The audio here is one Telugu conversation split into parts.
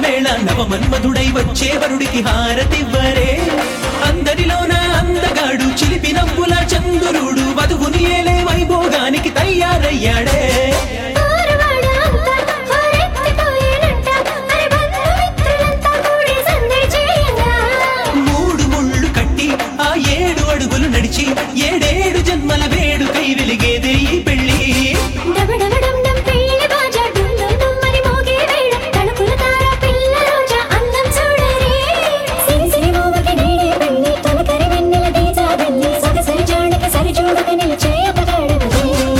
వేళ నవమన్మధుడై వచ్చే వరుడికి హారతివ్వరే అందరిలోన అందగాడు చిలిపి నవ్వుల చంద్రుడు వధువుని ఏలే వైభోగానికి తయారయ్యాడే ఊరువాడ అంతా హోరెత్తిపోయేనంట అరే బంధుమిత్రులంతా కూడి సందడి చేయంగా మూడు ముళ్ళు కట్టి ఆ ఏడు అడుగులు నడిచి ఏడేడు జన్మల వేడుకై వెలిగేదే ఈ పెళ్లి డబడబడండం పెళ్లి బాజా డుమ్ డుమ్ డుమ్ అని మోగే వేళ తలుపుల తార పిల్ల రోజా అందం చూడరే సిరి సిరి మోవకి నేడే పెళ్లి తొలకరి వెన్నెల దీజా వెళ్ళి సొగసరి జాడకి సరి చూడక నిలిచే అతగాడవదే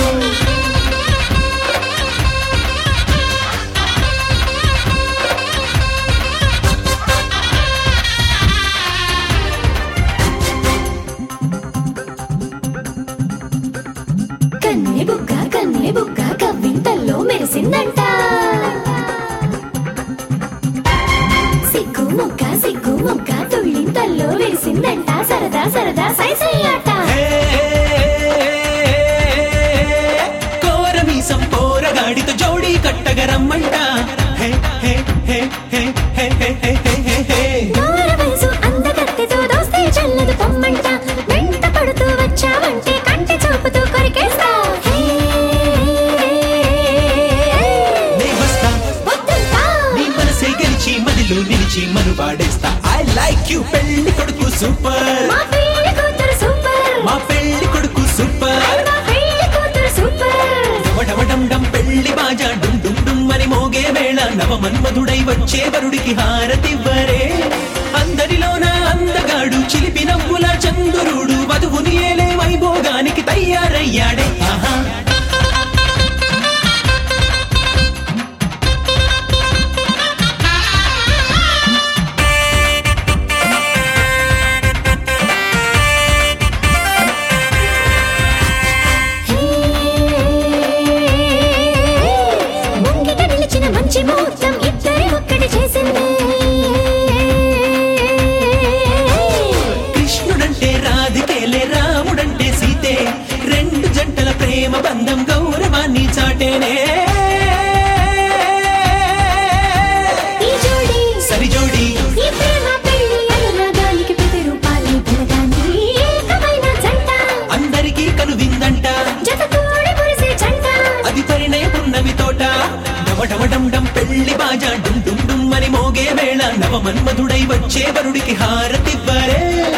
కన్నె బుగ్గ కన్నె బుగ్గ కవ్వింతల్లో మెరిసిందంట సిగ్గు ముక్క సిగ్గు ముక్క తుళ్ళింతల్లో విరిసిందంట సరదా సరదా సైసయ్యాట హే, కోరమీసం పోరగాడితో జోడీ కట్టగ రమ్మంట హే, హే, హే, హే, హే, హే, హే, హే, హే, హే. దూర వయసు అందగత్తెతో దోస్తే చల్లదు పొమ్మంట వెంట పడుతూ వచ్చావంటే కంటి చూపుతూ కొరికేస్తా హే, నే వస్తా వద్దంటా. నీ మనసే గెలిచి మదిలో నిలిచి మనువాడేస్తా ఐ లైక్ యూ పెళ్లి కొడుకు సూపర్ మా పెళ్లి కూతురు సూపర్ మా పెళ్లి కొడుకు సూపర్ మా పెళ్లి కూతురు సూపర్ వడవడండం పెళ్లి బాజా డుమ్ డుమ్ డుమ్ అని మోగే వేళ నవమన్మధుడై వచ్చే వరుడికి హారతివ్వరే అందరిలోన అందగాడు చిలిపి నవ్వుల చంద్రుడు వధువుని ఏలే వైభోగానికి తయారయ్యాడే ఆహా ముంగిట నిలిచిన మంచి ముహూర్తం ఇద్దరి ఒక్కటి చేసింది కృష్ణుడంటే రాధికేలే రాముడంటే సీతే రెండు జంటల ప్రేమ బంధం గౌరవాన్ని చాటేనే ఈ జోడి సరి జోడి ఈ ప్రేమ పెళ్లి అనురాగానికి ప్రతిరూపాలి బలగాన్ని ఏకమైన జంట అందరికీ కనువిందంట జత తోడి మురిసే జంట అది పరిణయ పున్నమి తోట డమడమడం పెళ్లి బాజా డుమ్ డుమ్ డుమ్ అని మోగే వేళ నవమన్మధుడై వచ్చే వరుడికి హారతివ్వరే